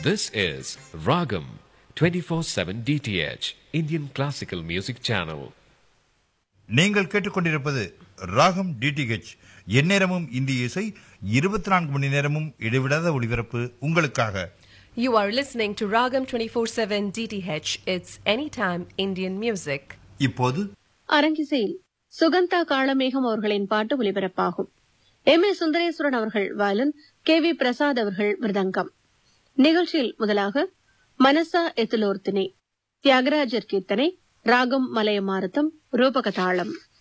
This is Ragam 24/7 DTH Indian Classical Music Channel. நீங்கள் கேட்டுக்கொண்டிருப்பது ராகம் டிடிஹெச் எந்நேரமும் இந்திய இசை இருபத்தி நான்கு மணி நேரமும் இடைவிடாத ஒளிபரப்பு உங்களுக்காக You are listening to Ragam 24/7 DTH. It's anytime Indian music. இப்போது அரங்கிசையில் சுகந்தா காளமேகம் அவர்களின் பாட்டு ஒலிபரப்பாகும் எம் ஏ சுந்தரேஸ்வரன் அவர்கள் வயலின் கே வி பிரசாத் அவர்கள் மிருதங்கம் நிகழ்ச்சியில் முதலாக மனசா எத்துலோர்த்தினி தியாகராஜர் கீர்த்தனை ராகம் மலையமாரதம் ரூபகதாளம்